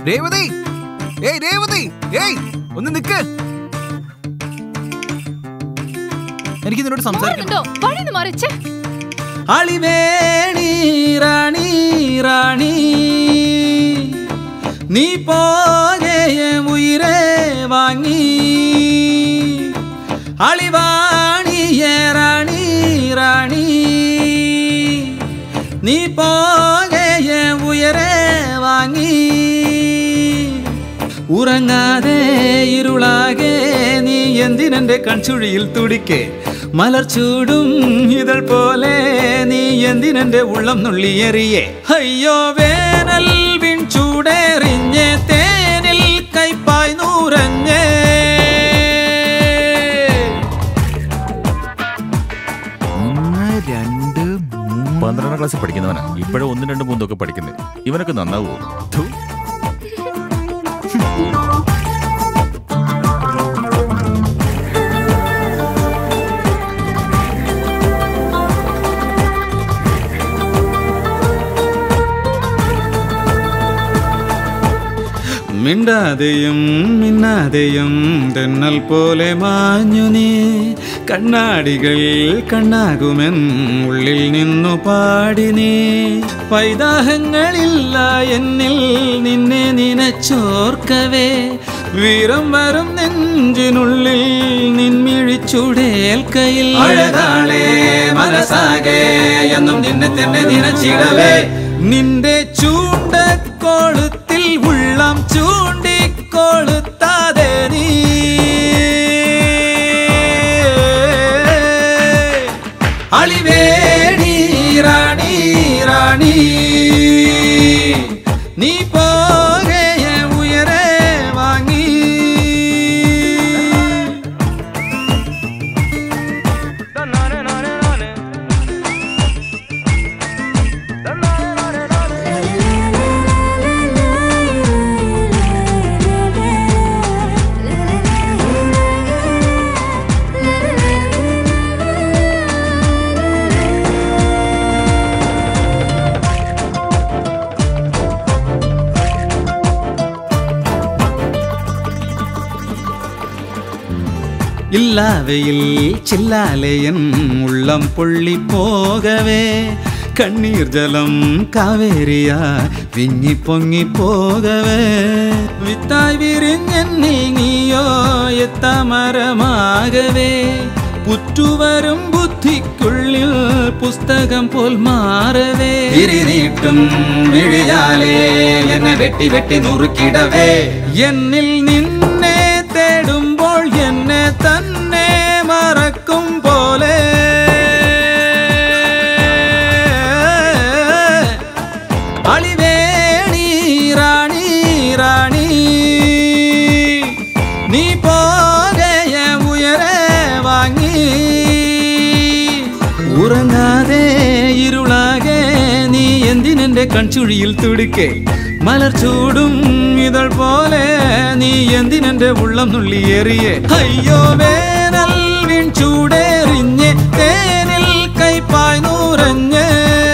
രേവതി ഏയ് രേവതി ഏയ് ഒന്ന് നിക്ക് എനിക്ക് നിന്നോട് സംസാരിക്കണം മാറുന്നുണ്ടോ വഴിന്ന് മറിച്ച് അളിവേണി റാണി റാണി നീ പോകെ ഉയരെ വാങ്ങി അളിവാണിയെ റാണി റാണി നീ പോകെ ഉയരെ വാങ്ങി ഉറങ്ങാതെ ഇരുളാകെ നീ എന്തിനെന്റെ കൺചുഴിയിൽ തുടിക്കെ മലർച്ചൂടും ഇതൾ പോലെ നീ എന്തിനെന്റെ ഉള്ളം നുള്ളിയെറിയേ അയ്യോ വേനൽ വിൺ ചൂടേറിഞ്ഞ് തേനിൽ കൈപ്പായി നൂറഞ്ഞേ ഒന്ന് രണ്ട് മൂന്ന് പന്ത്രണ്ടാം ക്ലാസ്സിൽ പഠിക്കുന്നവനാ ഇപ്പോഴും ഒന്നും രണ്ടും മൂന്നൊക്കെ പഠിക്കുന്നത് ഇവനൊക്കെ നന്നാവോ ഥു. മിണ്ടാതെയും മിന്നാതെയും തെന്നൽ പോലെ മാഞ്ഞു നീ കണ്ണാടികൾ കണ്ണാകുമെൻ ഉള്ളിൽ നിന്നു പാടി നീ പൈതാഹങ്ങളില്ല എന്നിൽ നിന്നെ നിനച്ചോർക്കവേ വീരം വരും നെഞ്ചിനുള്ളിൽ നിൻമിഴിച്ചുടേൽക്കയിൽ അഴകാളേ മനസ്സാകെ എന്നും നിന്നെ തന്നെ നിനച്ചിടവേ നിന്റെ ചൂണ്ടക്കോളുത്തിൽ ഉള്ളം ചൂണ്ടിക്കൊളുത്താതെ നീ അളിവേണി റാണി റാണി നീ പോകെ ഉയരെ വാങ്ങി ഇല്ലാവയിൽ ചില്ലാലയൻ ഉള്ളം പൊള്ളി പോകവേ കണ്ണീർ ജലം കാവേരിയ വിങ്ങി പൊങ്ങി പോകവേ വിത്തായി വിരിഞ്ഞെന്നിൽ നീയോ എത്തമരമാകവേ പുറ്റുവരും ബുദ്ധിക്കുള്ളിൽ പുസ്തകം പോൽ മാറവേ തിരിനീട്ടും വിഴിയാലേ എന്നെ വെട്ടി വെട്ടി നുറുക്കിടവേ എന്നിൽ നിന്നെ തേടുമ്പോൾ എന്നെ തന്നെ മറക്കും പോലെ അളിവേണി റാണി റാണി നീ പോകയ ഉയരെ വാങ്ങി ഉറങ്ങാതെ ഇരുളാകെ നീ എന്തിനെന്റെ കൺചുഴിയിൽ തുടിക്കെ മലർ ചൂടും ഇതൾ പോലെ നീ എന്തിനെന്റെ ഉള്ളം നുള്ളിയേറിയേ അയ്യോ വേനൽ വീൺ ചൂടേറിഞ്ഞ് തേനിൽ കൈപ്പായി നൂറഞ്ഞ്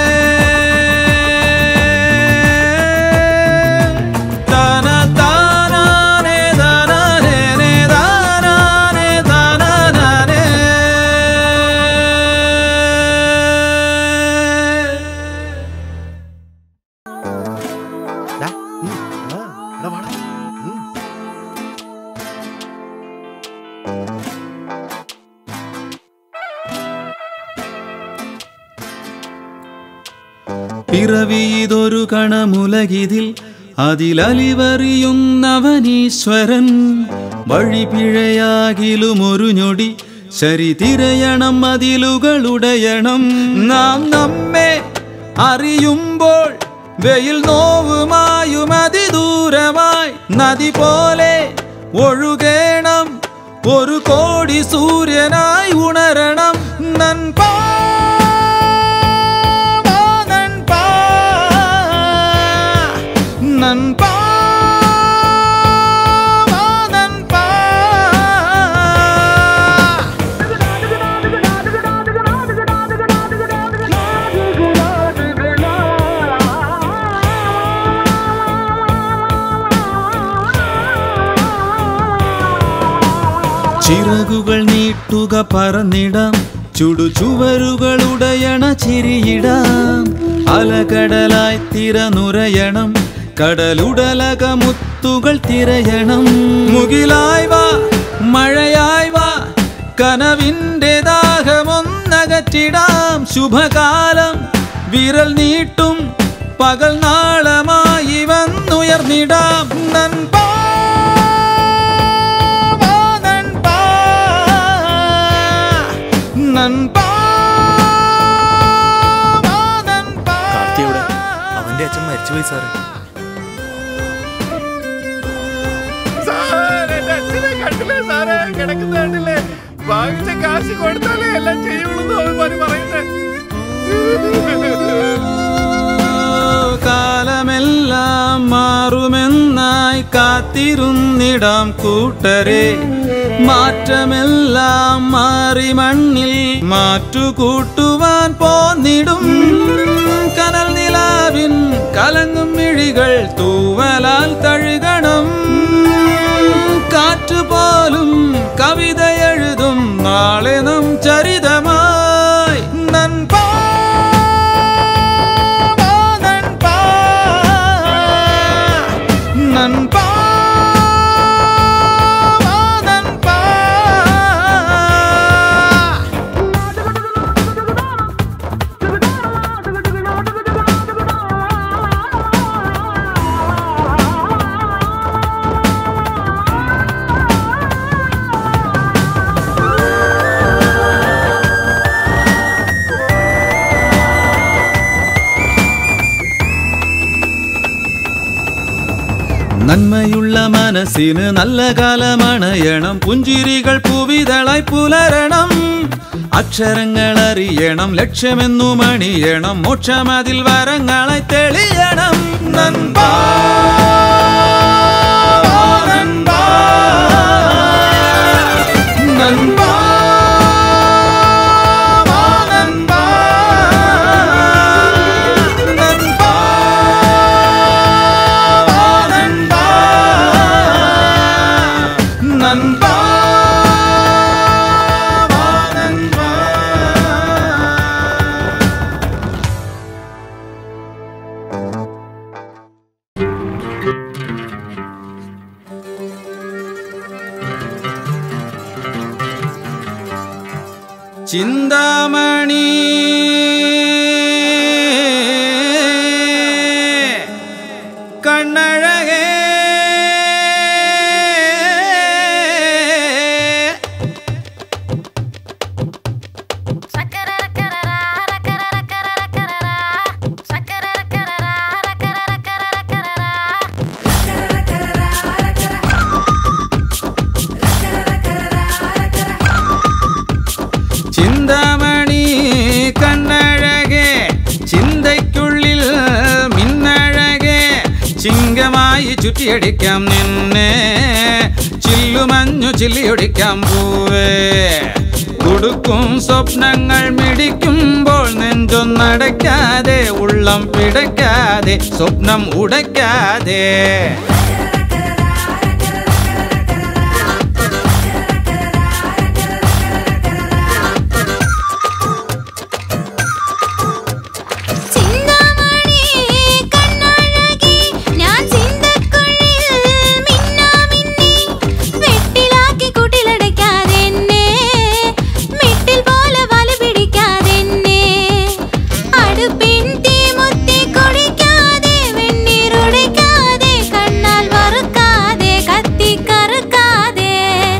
താന താനാനേ താനാനേ നേ താനാനേ താനാനാനേ. ദാ, ഉം, ആ, എടാ വാടാ. ഉം. പിറവിയിതൊരു കണമുലകിതിൽ അതിലലിവറിയുന്നവനീശ്വരൻ വഴിപിഴയാകിലും ഒരു ഞൊടി ശരി തിരയണം അതിലുകളുടയണം നാം നമ്മെ അറിയുമ്പോൾ വെയിൽ നോവുമായും അതിദൂരമായി നദി പോലെ ഒഴുകേണം ഒരു കോടി സൂര്യനായി ഉണരണം നൻപാ നൻപാ നൻപാ നൻപാ ആ ചിറകുകൾ നീട്ടുക പറന്നിടാം ചുടുചുവരുകൾ ഉടയണ ചിരിയിടാം അലകടലായി തിരനുരയണം കടലുടലക മുത്തുകൾ തിരയണം മുകിലായി വാ മഴയായി വാ കനവിന്റെ ദാഹമൊന്നകറ്റിടാം ശുഭകാലം വിരൽ നീട്ടും പകൽ നാളമായി വന്നുയർന്നിടാം നൻപാ നൻപാ നൻപാ നൻപാ കാർത്തിയോട് അവന്റെ അച്ഛൻ മരിച്ചുപോയി സാറ് സാറേ, എന്റെ അച്ഛനെ കണ്ടില്ലേ സാറേ? കിടക്കുന്ന കണ്ടില്ലേ? വാങ്ങിച്ച കാശ് കൊടുത്താലേ എല്ലാം ചെയ്യുള്ളൂ അവന്മാര് പറയുന്നത് കാലമെല്ലാം മാറുമെന്നായി കാത്തിരുന്നിടാം കൂട്ടരെ മാറ്റമെല്ലാം മാറി മണ്ണിൽ മാറ്റുകൂട്ടുവാൻ പോന്നിടും കനൽ നിലാവിൻ കലങ്ങും മിഴികൾ തൂവലാൽ തഴുകണം കാറ്റുപോലും കവിത എഴുതും നാളെ നം ചരിതമായി നൻപാ നൻപാ നൻപാ നൻപാ നന്മയുള്ള മനസ്സിന് നല്ല കാലമണയണം പുഞ്ചിരികൾ പൂവിതളായി പുലരണം അക്ഷരങ്ങൾ അറിയണം ലക്ഷ്യമെന്നു മണിയണം മോക്ഷമതിൽ വരങ്ങളായി തെളിയണം നൻപാ നൻപാ നൻപാ നൻപാ നൻപാ നൻപാ നൻപാ നൻപാ ചിന്താമണി കണ്ണഴകേ ചിന്താമണി കണ്ണഴകേ ചിന്തയ്ക്കുള്ളിൽ മിന്നഴകേ ചിങ്കമായി ചുറ്റിയടിക്കാം നിന്നെ ചില്ലുമഞ്ഞു ചില്ലിയൊടിക്കാം പൂവേ കൊടുക്കും സ്വപ്നങ്ങൾ മിടിക്കുമ്പോൾ നെഞ്ചൊന്നടയ്ക്കാതെ ഉള്ളം പിടയ്ക്കാതെ സ്വപ്നം ഉടയ്ക്കാതെ ചിന്താമണി കണ്ണഴകി ഞാൻ ചിന്തക്കുള്ളിൽ മിന്നാമിന്നി വെട്ടിലാക്കി കൂട്ടിലടയ്ക്കാതെ എന്നെ മിട്ടിൽ പോലെ വല പിടിക്കാതെ എന്നെ അടുപ്പിൻ തീ മുത്തി കുടിക്കാതെ വെണ്ണീറുടയ്ക്കാതെ കണ്ണാൽ വറുക്കാതെ കത്തി കറുക്കാതെ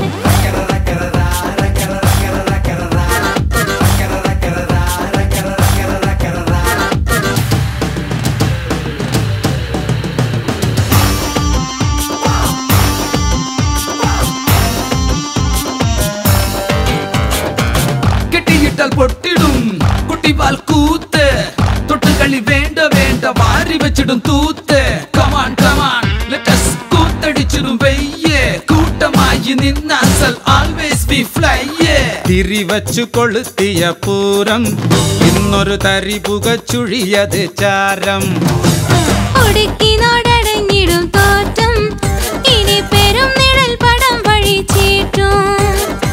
കെട്ടിയിട്ടാൽ പൊട്ടിടും കുട്ടിപാൽ കൂത്ത് തൊട്ടുകളി വേണ്ട വേണ്ട വാരി വെച്ചിടും തൂത്ത് കമാൺ കമാൺ ലെറ്റസ് കൂത്തടിച്ചിടും വെയ്യേ കൂട്ടമായി നിന്നാസൽ ആൾവേസ് ബി ഫ്ലൈയേ തിരിവച്ചു കൊളുത്തിയ പൂരം ഇന്നൊരു തരി പുകച്ചുഴിയത് ചാരം ഒടുക്കി നോടടങ്ങിടും തോറ്റം ഇനി പെരും നിഴൽ പടം വഴി ചീറ്റും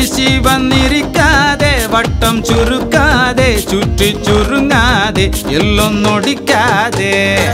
വീശി വന്നിരിക്കാതെ വട്ടം ചുരുക്കാതെ ചുറ്റി ചുരുങ്ങാതെ എല്ലൊന്നൊടിക്കാതെ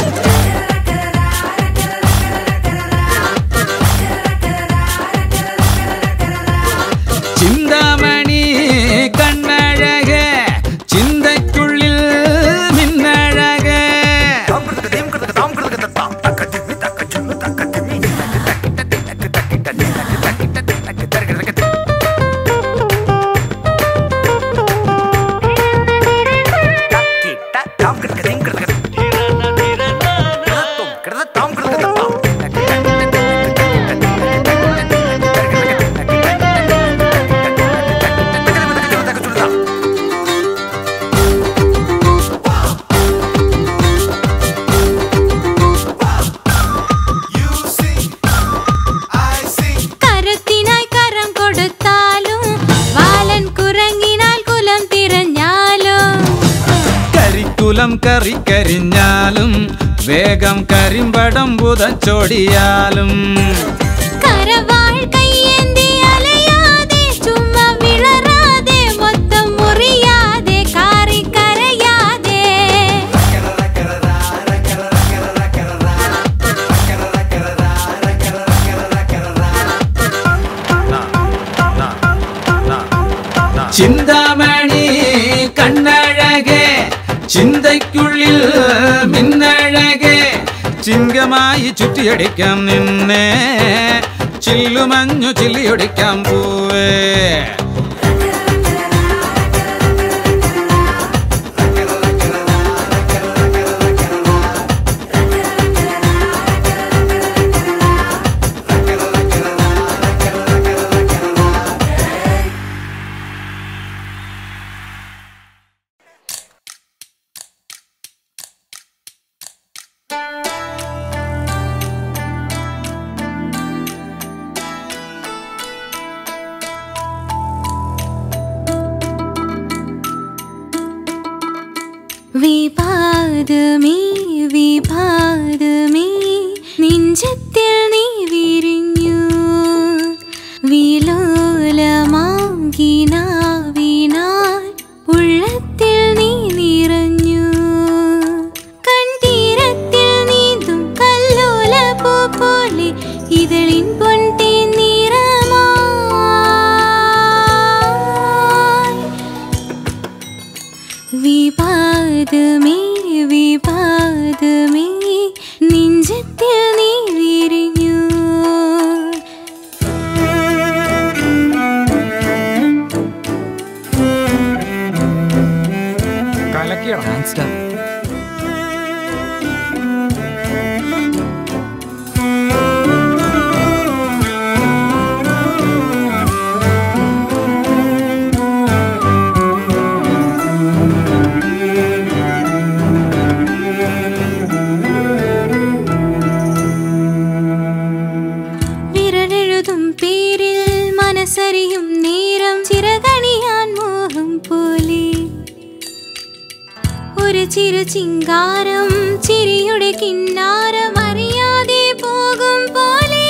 ചിന്താമണി കണ്ണഴകെ ചിന്തയ്ക്കുള്ളിൽ മിന്നഴകെ കരത്തിനായി കരം കൊടുത്താലും വാലൻ കുരങ്ങിനാൽ കുലം തിരഞ്ഞാലും കരിക്കുലം കറിക്കരിഞ്ഞാലും വേഗം കരിമ്പടം പുതച്ചോടിയാലും കരവാൾ കയ്യേന്തി അലയാതെ ചുമ്മാ വിളറാതെ മൊത്തം മുറിയാതെ കാറി കരയാതെ ചിന്താമണി കണ്ണഴകെ ചിന്തയ്ക്കുള്ളിൽ മിന്നഴകെ ചിങ്കമായി ചുറ്റിയടിക്കാം നിന്നെ ചില്ലുമഞ്ഞു ചില്ലിയൊടിക്കാം പൂവേ വിവാദമേ വിവാദമേ നെഞ്ചത്തിൽ നീ വിരിഞ്ഞു വിലോലമാകിനാവിനാൽ ഉള്ളത്തിൽ നീ നിറഞ്ഞു കൺതീരത്തിൽ നീന്തും കല്ലോലപ്പൂ പോലെ ഇതളിൻ പൊൻതേ നിറമായി വിവാദമേ വിവാദമേ നെഞ്ചത്തിൽ നീ വിരിഞ്ഞു വിരലെഴുതും പേരിൽ മനസ്സറിയും നേരം ചിറകണിയാൻ മോഹം പോലെ ഒരു ചിരു ചിങ്കാരം ചിരിയുടെ കിന്നാരം അറിയാതെ പോകും പോലെ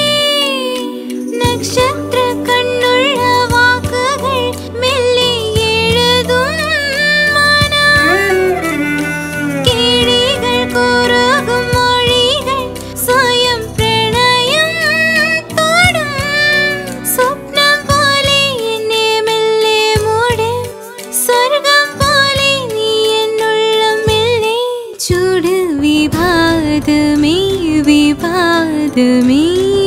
നക്ഷത്ര കണ്ണുള്ള വാക്കുകൾ മെല്ലെ എഴുതും മനം കിളികൾ കുറുകും മൊഴികൾ സ്വയം പ്രണയം തൊടും സ്വപ്നം പോലെ എന്നെ മെല്ലെ മൂടും സ്വർഗം പോലെ നീ എന്നുള്ളം മെല്ലെ ചൂട് വിവാദമേ വിവാദമേ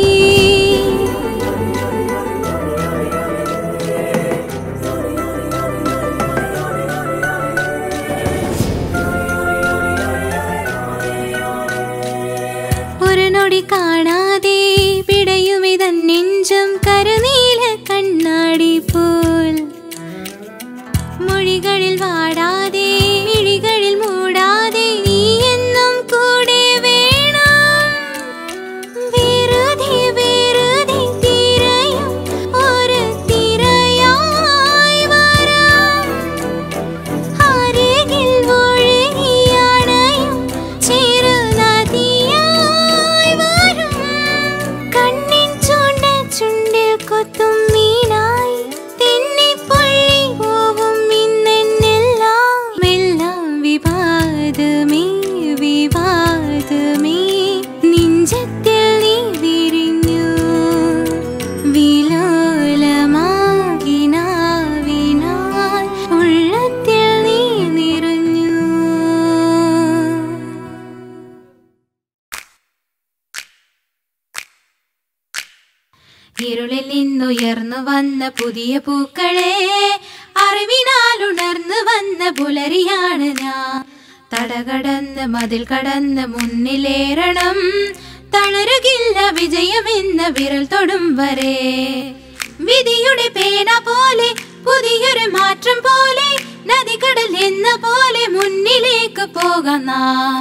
ഒരു നൊടി കാണാതെ പിടയുമിതൻ നെഞ്ചം കരുനീല കണ്ണാടി പോൽ മൊഴികളിൽ വാടാതെ മിഴികളിൽ മൂടാതെ നീ എന്നും കൂടെ വേണം വെറുതെ വെറുതെ തിരയും ഒരു തിരയായി വരാം അരികിൽ ഒഴുകിയണയും ചെറുനദിയായി വരും കണ്ണിൻ ചൂണ്ട ചുണ്ടിൽ കൊത്തി ഇരുളിൽ നിന്നുയർന്നു വന്ന പുതിയ പൂക്കളെ അറിവിനാൽ ഉണർന്നു വന്ന പുലരിയാണ് ഞാൻ തടകടന്ന് മതിൽ കടന്ന് മുന്നിലേറണം തളരുകില്ല വിജയമെന്ന വിരൽ തൊടും വരെ വിധിയുടെ പേന പോലെ പുതിയൊരു മാറ്റം പോലെ നദികടൽ എന്ന പോലെ മുന്നിലേക്ക് പോകാം നാം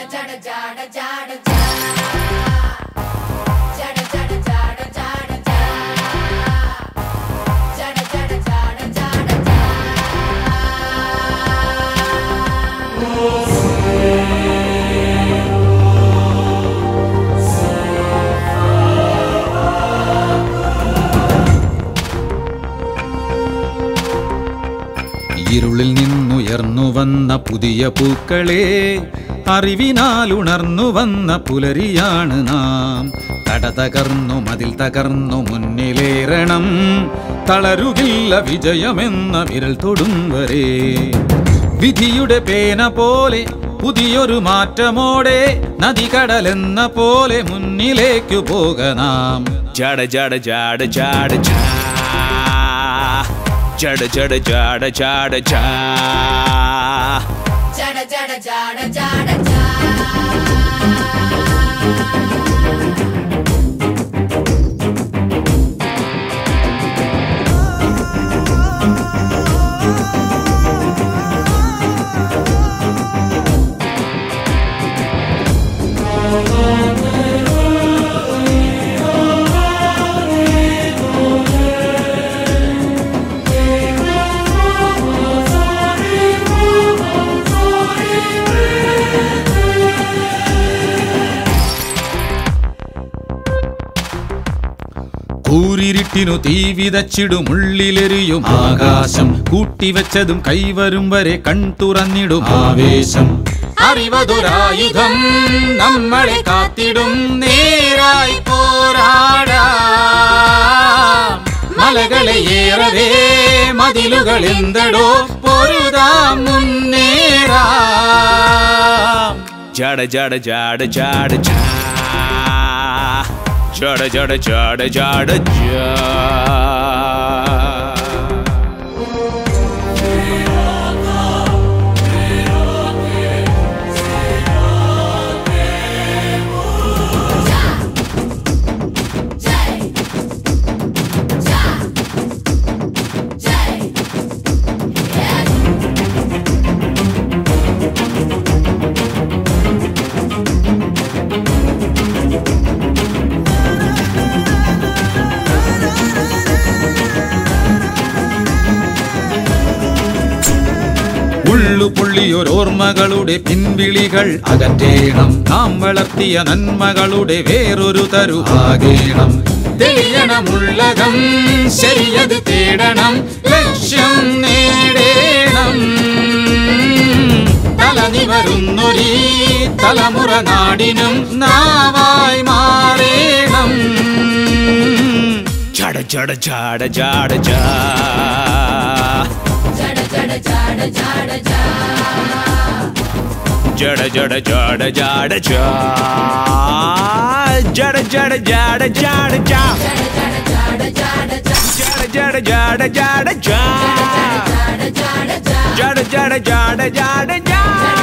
ഇരുളിൽ നിന്നുയർന്നു വന്ന പുതിയ പൂക്കളെ അറിവിനാൽ ഉണർന്നു വന്ന പുലരിയാണ് നാം തട തകർന്നു മതിൽ തകർന്നു മുന്നിലേറണം തളരുകില്ല വിജയമെന്ന വിരൽ തൊടും വരെ വിധിയുടെ പേന പോലെ പുതിയൊരു മാറ്റമോടെ നദികടലെന്ന പോലെ മുന്നിലേക്കു പോക നാം ജാട ജാട ജാട ജാട ജാ ജട ജട ജാട ജാട ജാ കൂരിരുട്ടിനു തീ വിതച്ചിടും ഉള്ളിലെറിയും ആകാശം കൂട്ടിവെച്ചതും കൈവരും വരെ കൺ തുറന്നിടും ആവേശം അറിവതൊരായുധം നമ്മളെ കാത്തിടും നേരായി പോരാടാം മലകളെ ഏറവേ മതിലുകൾ എന്തടോ പൊരുതാം മുന്നേറാം ജട ജട ജാട ജാട ജാ ജട ജട ജാട ജാട ജാ ഉള്ളു പൊള്ളിയൊരോർമ്മകളുടെ പിൻവിളികൾ അകറ്റേണം നാം വളർത്തിയ നന്മകളുടെ വേറൊരു തരുവാകേണം തെളിയണമുള്ളകം ശരിയത് തേടണം ലക്ഷ്യം നേടേണം തലനിവരുന്നൊരീ തലമുറ നാടിനും നാവായി മാറേണം ജട ജട ജാട ജാട ജാ ജട ജട ജാട ജാട ജാ ജട ജട ജാട ജാട ജാ ജട ജട ജാട ജാട ജാ ജട ജട ജാട ജാട ജാ